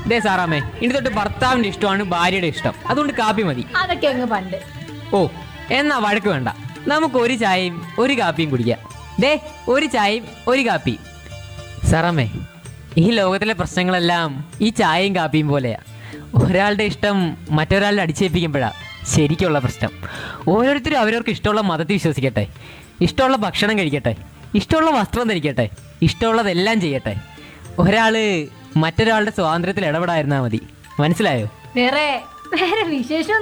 ദേ സാറാമ്മേ ഇനി തൊട്ട് ഭർത്താവിന്റെ ഇഷ്ടമാണ് ഭാര്യയുടെ ഇഷ്ടം അതുകൊണ്ട് കാപ്പി മതി അതൊക്കെ അങ്ങ് പണ്ട് ഓ എന്നാ വഴക്ക് വേണ്ട നമുക്ക് ഒരു ചായയും ഒരു കാപ്പിയും കുടിക്കാം ദേ ഒരു ചായയും ഒരു കാപ്പിയും സാറാമ്മേ ഈ ലോകത്തിലെ പ്രശ്നങ്ങളെല്ലാം ഈ ചായയും കാപ്പിയും പോലെയാ ഒരാളുടെ ഇഷ്ടം മറ്റൊരാളുടെ അടിച്ചേൽപ്പിക്കുമ്പോഴാ ശരിക്കുള്ള പ്രശ്നം ഓരോരുത്തരും അവരവർക്ക് ഇഷ്ടമുള്ള മതത്തിൽ വിശ്വസിക്കട്ടെ ഇഷ്ടമുള്ള ഭക്ഷണം കഴിക്കട്ടെ ഇഷ്ടമുള്ള വസ്ത്രം ധരിക്കട്ടെ ഇഷ്ടമുള്ളതെല്ലാം ചെയ്യട്ടെ ഒരാള് മറ്റൊരാളുടെ സ്വാതന്ത്ര്യത്തിൽ ഇടപെടായിരുന്നാൽ മതി മനസ്സിലായോ വേറെ വേറെ വിശേഷം